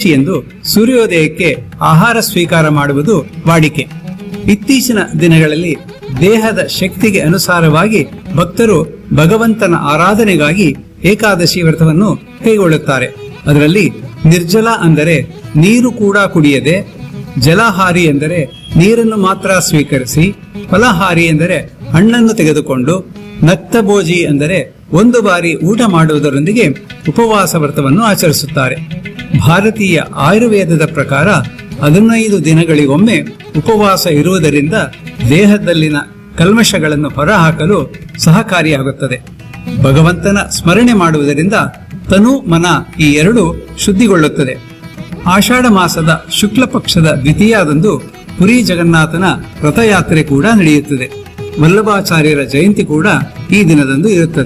ದ್ವಾದಶಿಯಂದು ಸೂರ್ಯೋದಯಕ್ಕೆ ಆಹಾರ ಸ್ವೀಕಾರ ಮಾಡುವುದು ವಾಡಿಕೆ ಇತ್ತೀಚಿನ ದಿನಗಳಲ್ಲಿ ದೇಹದ ಶಕ್ತಿಗೆ ಅನುಸಾರವಾಗಿ ಭಕ್ತರು ಭಗವಂತನ ಆರಾಧನೆಗಾಗಿ ಏಕಾದಶಿ ವ್ರತವನ್ನು ಕೈಗೊಳ್ಳುತ್ತಾರೆ ಅದರಲ್ಲಿ ನಿರ್ಜಲ ಅಂದರೆ ನೀರು ಕೂಡ ಕುಡಿಯದೆ ಜಲಹಾರಿ ಎಂದರೆ ನೀರನ್ನು ಮಾತ್ರ ಸ್ವೀಕರಿಸಿ ಫಲಹಾರಿ ಎಂದರೆ ಹಣ್ಣನ್ನು ತೆಗೆದುಕೊಂಡು ನಕ್ತಭೋಜಿ ಅಂದರೆ ಒಂದು ಬಾರಿ ಊಟ ಮಾಡುವುದರೊಂದಿಗೆ ಉಪವಾಸ ವ್ರತವನ್ನು ಆಚರಿಸುತ್ತಾರೆ ಭಾರತೀಯ ಆಯುರ್ವೇದದ ಪ್ರಕಾರ ಹದಿನೈದು ದಿನಗಳಿಗೊಮ್ಮೆ ಉಪವಾಸ ಇರುವುದರಿಂದ ದೇಹದಲ್ಲಿನ ಕಲ್ಮಶಗಳನ್ನು ಹೊರಹಾಕಲು ಸಹಕಾರಿಯಾಗುತ್ತದೆ ಭಗವಂತನ ಸ್ಮರಣೆ ಮಾಡುವುದರಿಂದ ತನು ಮನ ಈ ಎರಡು ಶುದ್ಧಿಗೊಳ್ಳುತ್ತದೆ ಆಷಾಢ ಮಾಸದ ಶುಕ್ಲ ಪಕ್ಷದ ದ್ವಿತೀಯದಂದು ಪುರಿ ಜಗನ್ನಾಥನ ರಥಯಾತ್ರೆ ಕೂಡ ನಡೆಯುತ್ತದೆ ವಲ್ಲಭಾಚಾರ್ಯರ ಜಯಂತಿ ಕೂಡ ಈ ದಿನದಂದು ಇರುತ್ತದೆ